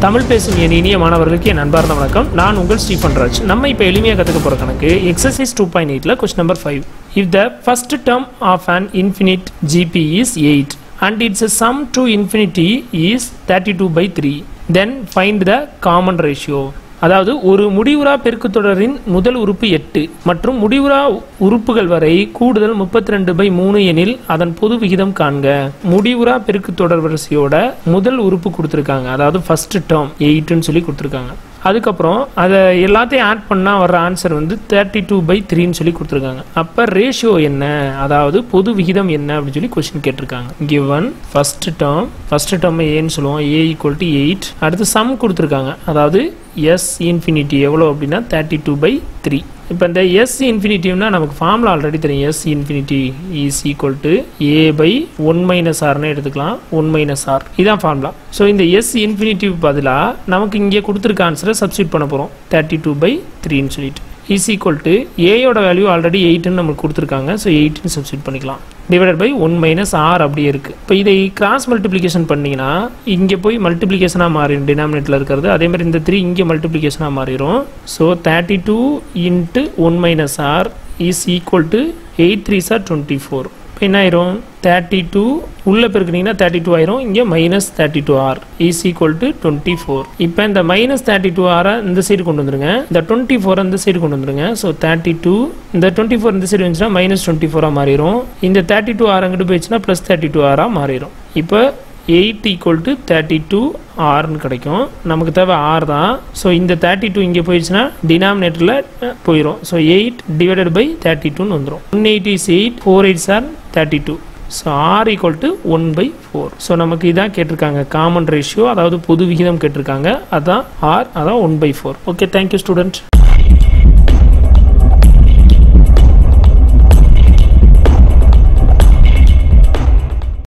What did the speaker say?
தமிழ் பேசும் என் இனிய மாணவர்களுக்கு என் அன்பார்ந்த வணக்கம் நான் உங்கள் ஸ்டீஃபன் ராஜ் நம்ம இப்போ எளிமையாக கற்றுக்க போகிற கணக்கு எக்ஸசைஸ் டூ பாயிண்ட் எயிட்டில் question number five if the first term of an infinite GP is eight and its sum to infinity is 32 by 3 then find the common ratio அதாவது ஒரு முடிவுறா பெருக்குத் தொடரின் முதல் உறுப்பு எட்டு மற்றும் முடிவுறா உறுப்புகள் வரை கூடுதல் முப்பத்தி ரெண்டு பை மூணு எனில் அதன் பொது விகிதம் காண்க முடிவுறா பெருக்குத் தொடர் வரிசையோட முதல் உறுப்பு கொடுத்துருக்காங்க அதாவது ஃபர்ஸ்ட் டேர்ம் எயிட்னு சொல்லி கொடுத்துருக்காங்க அதுக்கப்புறம் அதை எல்லாத்தையும் ஆட் பண்ணால் வர்ற ஆன்சர் வந்து தேர்ட்டி டூ பை த்ரீன்னு சொல்லி கொடுத்துருக்காங்க அப்போ ரேஷியோ என்ன அதாவது பொது விகிதம் என்ன அப்படின்னு சொல்லி கொஸ்டின் கேட்டிருக்காங்க given first term first term ஏன்னு சொல்லுவோம் ஏ ஈக்குவல் டு எயிட் அடுத்து சம் கொடுத்துருக்காங்க அதாவது எஸ் இன்ஃபினிட்டி எவ்வளோ அப்படின்னா தேர்ட்டி டூ பை த்ரீ இப்போ இந்த எஸ் இன்ஃபினிட்டிவ்னா நமக்கு ஃபார்முலா ஆல்ரெடி தெரியும் S infinity is equal to a by one minus ஆர்னு எடுத்துக்கலாம் ஒன் மைனஸ் ஆர் இதான் ஃபார்முலா ஸோ இந்த எஸ் இன்ஃபினிட்டிவ் பதிலாக நமக்கு இங்கே கொடுத்துருக்க ஆன்சரை சப்ஸ்டியூட் பண்ண போகிறோம் தேர்ட்டி டூ பை த்ரீன்னு சொல்லிட்டு இஸ் ஈக்குவல் டு ஏயோட வேல்யூ ஆல்ரெடி எயிட்னு நமக்கு கொடுத்துருக்காங்க ஸோ எயிட்னு சப்ஸ்டியூட் பண்ணிக்கலாம் divided by one minus r அப்படியே இருக்குது இப்போ இதை கிராஸ் மல்டிப்ளிகேஷன் பண்ணிங்கன்னா இங்கே போய் மல்டிப்ளிகேஷனாக மாறிடும் டினாமினேட்டில் இருக்கிறது அதே மாதிரி இந்த த்ரீ இங்கே மல்டிப்ளிகேஷனாக மாறிடும் so thirty two into one minus r is equal to eight three sir twenty four இப்போ என்ன ஆயிரும் தேர்ட்டி டூ உள்ளே பெருக்குனீங்கன்னா தேர்ட்டி டூ ஆயிரும் இங்கே minus thirty two r is equal to twenty four இப்போ இந்த மைனஸ் தேர்ட்டி டூ ஆரை இந்த சைடு கொண்டு வந்துருங்க இந்த டுவெண்ட்டி ஃபோர் இந்த சைடு கொண்டு வந்துருங்க ஸோ தேர்ட்டி டூ இந்த டுவெண்ட்டி ஃபோர் இந்த சைடு வந்துச்சுன்னா மைனஸ் டுவெண்ட்டி ஃபோராக மாறிடும் இந்த தேர்ட்டி டூ ஆர் அங்கிட்டு போயிடுச்சுன்னா ப்ளஸ் தேர்ட்டி டூ ஆராக மாறிடும் இப்போ eight equal to thirty two ஆர்னு கிடைக்கும் நமக்கு தேவை ஆர் தான் ஸோ இந்த தேர்ட்டி டூ இங்கே போயிடுச்சுன்னா டினாமினேட்டரில் போயிடும் so eight divided by thirty டூன்னு வந்துடும் one eight is eight four eight sir thirty two so r equal to one by four so நமக்கு இதான் கேட்டிருக்காங்க காமன் ரேஷியோ அதாவது பொது விகிதம் கேட்டிருக்காங்க அதான் ஆர் அதான் one by four okay thank you student